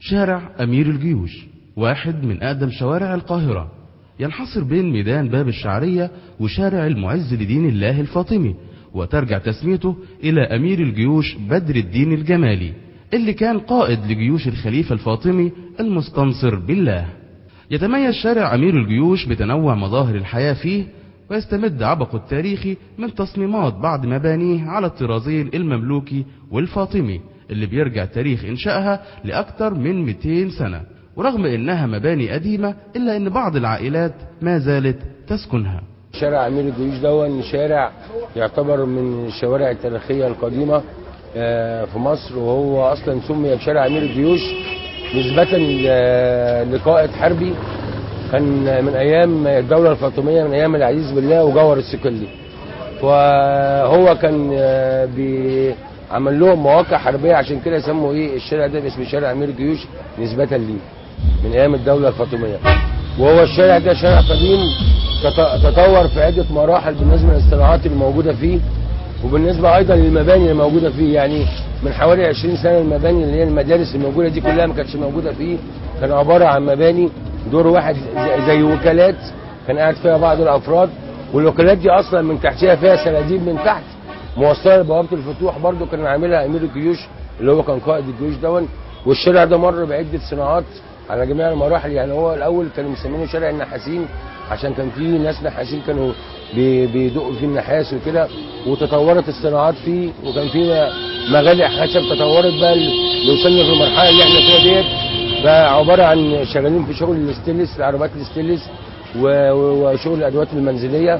شارع أمير الجيوش واحد من أقدم شوارع القاهرة ينحصر بين ميدان باب الشعرية وشارع المعز لدين الله الفاطمي وترجع تسميته إلى أمير الجيوش بدر الدين الجمالي اللي كان قائد لجيوش الخليفة الفاطمي المستنصر بالله يتميز شارع أمير الجيوش بتنوع مظاهر الحياة فيه ويستمد عبقه التاريخي من تصميمات بعض مبانيه على الطرازين المملوكي والفاطمي اللي بيرجع تاريخ إنشائها لأكثر من 200 سنة ورغم إنها مباني قديمة إلا إن بعض العائلات ما زالت تسكنها شارع امير الجيوش دون شارع يعتبر من الشوارع التاريخيه القديمه آه، في مصر وهو اصلا سمي بشارع امير الجيوش نسبه ل- لقائد حربي كان من ايام الدوله الفاطميه من ايام العزيز بالله وجوهر الصقلي وهو كان آه، بي عمل لهم مواقع حربيه عشان كده سموا ايه الشارع ده باسم شارع امير الجيوش نسبه ليه من ايام الدوله الفاطميه وهو الشارع ده شارع قديم تط- تطور في عده مراحل بالنسبه للصناعات اللي موجوده فيه وبالنسبه ايضا للمباني اللي موجوده فيه يعني من حوالي 20 سنه المباني اللي هي المدارس الموجوده دي كلها ما كانتش موجوده فيه كان عباره عن مباني دور واحد زي- زي وكالات كان قاعد فيها بعض الافراد والوكالات دي اصلا من تحتها فيها سناديب من تحت موصله لبوابه الفتوح برضو كان عاملها امير الجيوش اللي هو كان قائد الجيوش دون والشارع ده مر بعده صناعات على جميع المراحل يعني هو الاول كانوا مسمينه شارع النحاسين عشان كان في ناس نحاسين كانوا بي- بيدقوا فيه النحاس وكده وتطورت الصناعات فيه وكان في مغالق خشب تطورت بقى اللي وصلنا في المرحله اللي احنا فيها ديت بقى عباره عن شغالين في شغل الاستيلس العربات الاستيلس و- و- وشغل الادوات المنزليه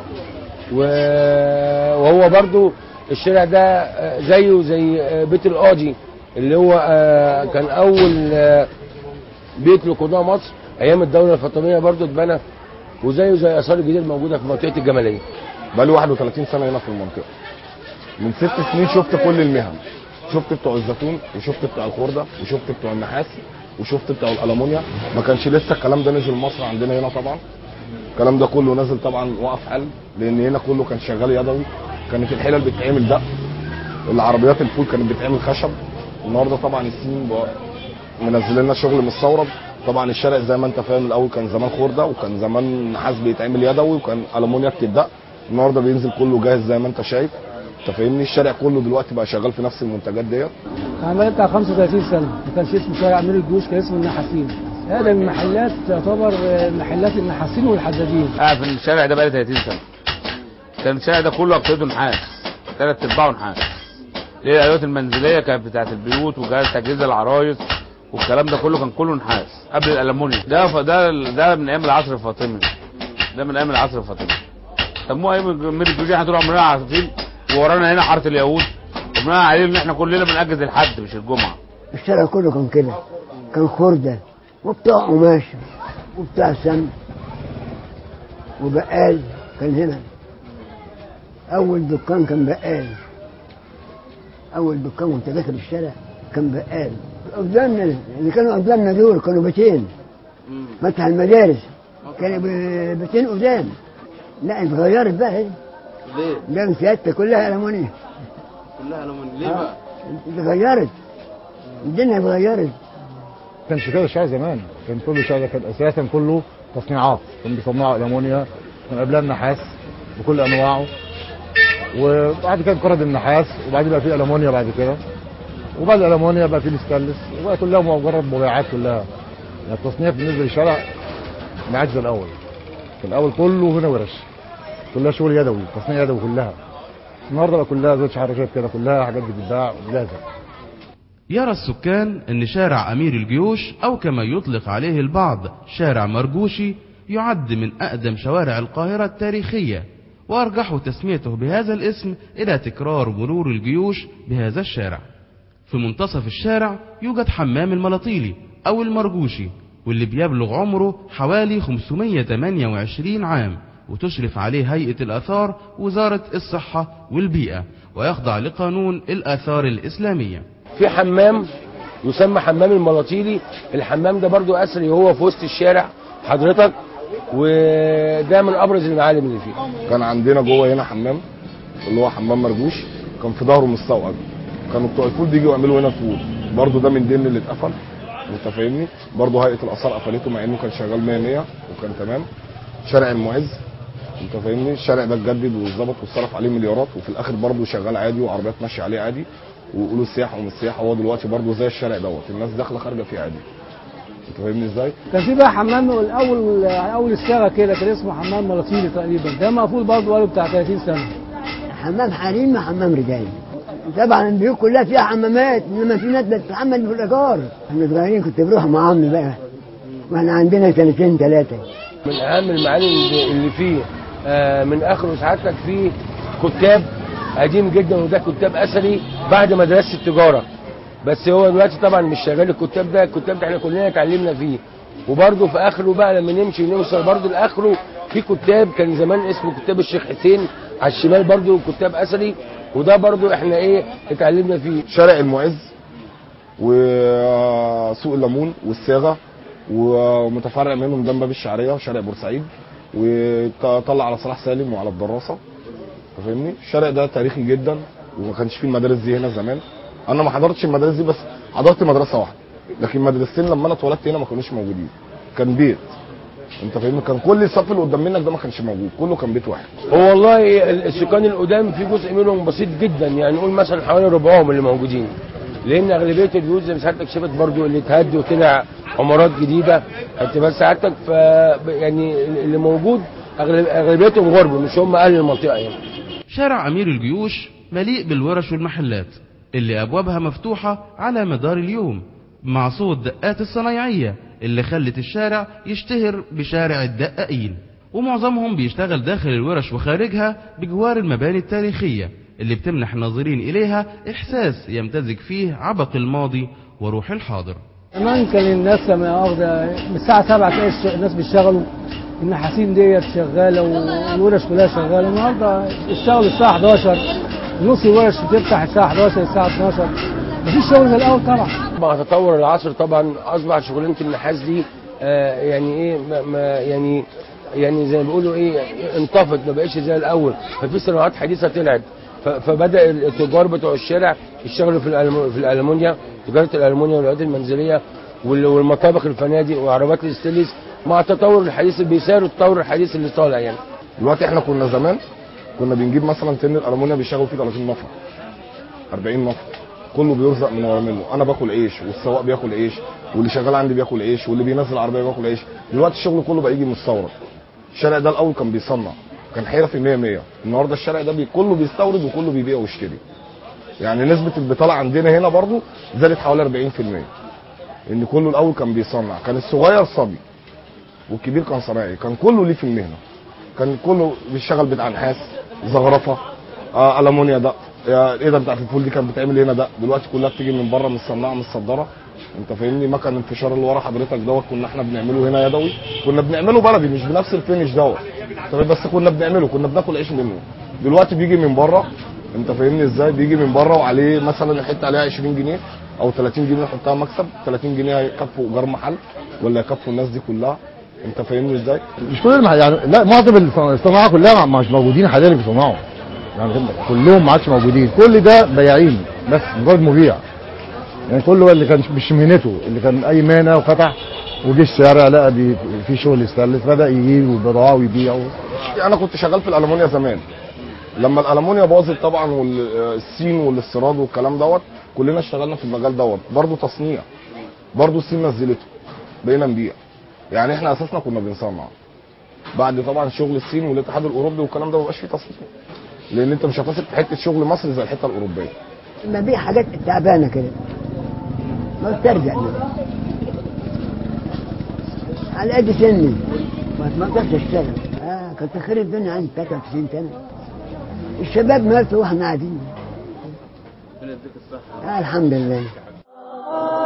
و- وهو برضو الشارع ده آه، زيه زي آه، بيت القاضي اللي هو آه، كان اول آه، بيت لقضاء مصر ايام الدوله الفاطميه برضو اتبنى وزيه زي اثار الجديد الموجوده في منطقه الجماليه بقالي 31 سنه هنا في المنطقه من ست سنين شفت كل المهن شفت بتوع الزيتون وشفت بتوع الخرده وشفت بتوع النحاس وشفت بتوع الالومنيا ما كانش لسه الكلام ده نزل مصر عندنا هنا طبعا الكلام ده كله نازل طبعا وقف حل لان هنا كله كان شغال يدوي كانت الحلل بتتعمل دق العربيات الفول كانت بتتعمل خشب النهارده طبعا الصين بقى- منزل لنا شغل مستورد طبعا الشارع زي ما انت فاهم الاول كان زمان خرده وكان زمان نحاس بيتعمل يدوي وكان المونيا بتدق النهارده بينزل كله جاهز زي ما انت شايف انت فاهمني الشارع كله دلوقتي بقى شغال في نفس المنتجات ديت عمال بتاع 35 سنه ما كانش اسمه شارع امير الجيوش كان اسمه النحاسين هذا من المحلات تعتبر آه، محلات النحاسين والحدادين قاعد في الشارع ده بقالي 30 سنه كان الشارع ده كله اقصده نحاس ثلاث ارباعه نحاس ليه الادوات المنزليه كانت بتاعت البيوت وجهاز تجهيز العرايس والكلام ده كله كان كله نحاس قبل الالومنيوم ده ف- ده ده من ايام العصر الفاطمي ده من ايام العصر الفاطمي سموها ايام امير الجيوش احنا طول عمرنا عارفين وورانا هنا حاره اليهود وبناء عليه ان احنا كلنا بنأجز الحد مش الجمعه الشارع كله كان كده كان خردة وبتاع قماش وبتاع سم وبقال كان هنا أول دكان كان بقال أول دكان وأنت داخل الشارع كان بقال قدامنا اللي كانوا قدامنا دول كانوا بيتين مفتح المدارس كانوا ب- بيتين قدام لا اتغيرت بقى هي ليه؟ ده سيادتك كلها ألمونيا كلها ألمونيا ليه بقى؟ اتغيرت الدنيا اتغيرت كانش كده الشارع زمان كان كل الشارع كان اساسا كله تصنيعات كانوا بيصنعوا الامونيا كان قبلها النحاس بكل انواعه وبعد كده انقرض النحاس وبعدين بقى في الامونيا بعد كده وبعد الالمونيا بقى في الستانلس وبقى كلها مجرد مبيعات كلها يعني التصنيع بالنسبه للشارع ما عادش زي الاول في الاول كله هنا ورش كلها شغل يدوي تصنيع يدوي كلها النهارده بقى كلها زي شحر شايف كده كلها حاجات بتتباع وجاهزه يرى السكان أن شارع أمير الجيوش أو كما يطلق عليه البعض شارع مرجوشي يعد من أقدم شوارع القاهرة التاريخية وأرجحوا تسميته بهذا الاسم إلى تكرار مرور الجيوش بهذا الشارع في منتصف الشارع يوجد حمام الملاطيلي أو المرجوشي واللي بيبلغ عمره حوالي 528 عام وتشرف عليه هيئة الآثار وزارة الصحة والبيئة ويخضع لقانون الآثار الإسلامية في حمام يسمى حمام الملاطيلي الحمام ده برضو اثري هو في وسط الشارع حضرتك وده من ابرز المعالم اللي فيه كان عندنا جوه هنا حمام اللي هو حمام مرجوش كان في ظهره مستوعب كانوا بتوع الفول بيجوا يعملوا هنا فول برضو ده من ضمن اللي اتقفل انت فاهمني برضه هيئه الاثار قفلته مع انه كان شغال 100 100 وكان تمام شارع المعز انت فاهمني الشارع ده اتجدد واتظبط واتصرف عليه مليارات وفي الاخر برضه شغال عادي وعربيات ماشيه عليه عادي ويقولوا السياحه ومش السياحه هو دلوقتي برضه زي الشارع دوت الناس داخله خارجه فيه عادي انت فاهمني ازاي؟ كان في بقى حمام الاول على اول الساعه كده كان اسمه حمام ملاطيني تقريبا ده مقفول برضه بقاله بتاع 30 سنه حمام حريم وحمام رجال طبعا البيوت كلها فيها حمامات انما في ناس بتتحمل في الايجار احنا صغيرين كنت بروح مع عمي بقى واحنا عندنا سنتين ثلاثه من اهم المعاني اللي- اللي فيه آه، من اخره سعادتك فيه كتاب قديم جدا وده كتاب اثري بعد مدرسه التجاره بس هو دلوقتي طبعا مش شغال الكتاب ده الكتاب ده احنا كلنا اتعلمنا فيه وبرده في اخره بقى لما نمشي ونوصل برده لاخره في كتاب كان زمان اسمه كتاب الشيخ حسين على الشمال برده كتاب اثري وده برده احنا ايه اتعلمنا فيه شارع المعز وسوق الليمون والصاغه ومتفرع منهم ده باب الشعريه وشارع بورسعيد وطلع على صلاح سالم وعلى الدراسه أنت فاهمني الشارع ده تاريخي جدا وما كانش فيه المدارس دي هنا زمان انا ما حضرتش المدارس دي بس حضرت مدرسه واحده لكن مدرستين لما انا اتولدت هنا ما كانوش موجودين كان بيت انت فاهمني كان كل الصف اللي قدام منك ده ما كانش موجود كله كان بيت واحد هو والله السكان القدام في جزء منهم بسيط جدا يعني نقول مثلا حوالي ربعهم اللي موجودين لان اغلبيه البيوت زي ما سعادتك شفت برضو اللي اتهد وطلع عمارات جديده خدت بال سعادتك ف يعني اللي موجود أغلب اغلبيتهم غرب مش هم اهل المنطقه يعني شارع أمير الجيوش مليء بالورش والمحلات اللي أبوابها مفتوحة على مدار اليوم مع صوت دقات الصنايعية اللي خلت الشارع يشتهر بشارع الدقاقين ومعظمهم بيشتغل داخل الورش وخارجها بجوار المباني التاريخية اللي بتمنح الناظرين إليها إحساس يمتزج فيه عبق الماضي وروح الحاضر زمان كان الناس لما واخده من الساعه 7 تلاقي الش- الناس بيشتغلوا النحاسين ديت شغاله والورش كلها شغاله النهارده اشتغلوا الساعه 11 نص الورش بتفتح الساعه 11 الساعه 12 مفيش شغل زي الاول طبعا مع تطور العصر طبعا اصبح شغلانه النحاس دي آه، يعني ايه ما ما يعني يعني زي ما بيقولوا ايه انطفت ما بقتش زي الاول ففي صناعات حديثه طلعت ف- فبدا التجار بتوع الشارع يشتغلوا في الألم- في الالومنيا تجاره الالومنيا والادوات المنزليه وال- والمطابخ الفنادق وعربات الاستانلس مع التطور الحديث اللي بيسير التطور الحديث اللي طالع يعني دلوقتي احنا كنا زمان كنا بنجيب مثلا تن الالومنيا بيشتغلوا فيه 30 نفر 40 نفر كله بيرزق من ورا منه انا باكل عيش والسواق بياكل عيش واللي شغال عندي بياكل عيش واللي بينزل العربيه بياكل عيش دلوقتي الشغل كله بقى يجي مستورد الشارع ده الاول كان بيصنع كان حرفي 100 100 النهارده الشارع ده بي كله بيستورد وكله بيبيع ويشتري يعني نسبه البطاله عندنا هنا برضو زادت حوالي 40% ان كله الاول كان بيصنع كان الصغير صبي والكبير كان صنايعي كان كله ليه في المهنه كان كله بيشتغل بتاع نحاس زغرفه آه المونيا ده يا الايده بتاعت الفول دي كانت بتتعمل هنا ده دلوقتي كلها بتيجي من بره من الصناعه من الصداره انت فاهمني مكن الانتشار اللي ورا حضرتك دوت كنا احنا بنعمله هنا يدوي كنا بنعمله بلدي مش بنفس الفينش دوت طب بس كنا بنعمله كنا بناكل عيش منه دلوقتي بيجي من بره انت فاهمني ازاي بيجي من بره وعليه مثلا يحط عليها 20 جنيه او 30 جنيه يحطها مكسب 30 جنيه هيكفوا ايجار محل ولا يكفوا الناس دي كلها انت فاهمني ازاي مش كل المح... يعني لا معظم الص- الصناعه كلها مش موجودين حاليا اللي بيصنعوا يعني كلهم ما عادش موجودين كل ده بياعين بس مجرد مبيع يعني كله اللي كان مش مهنته اللي كان اي مهنه وفتح وجه الشارع لقى بي- في شغل يستلس بدا يجيب بضاعه ويبيع انا كنت شغال في الالومنيا زمان لما الالومنيا باظت طبعا والصين والاستيراد والكلام دوت كلنا اشتغلنا في المجال دوت برضه تصنيع برضه الصين نزلته بقينا نبيع يعني احنا اساسنا كنا بنصنع بعد طبعا شغل الصين والاتحاد الاوروبي والكلام ده مبقاش فيه تصنيع لان انت مش هتصل في حته شغل مصر زي الحته الاوروبيه ببيع حاجات تعبانه كده ما بترجع منها. على قد سني ما ما اقدرش اشتغل اه كنت خير الدنيا عندي 93 سنه الشباب ماتوا واحنا قاعدين آه الحمد لله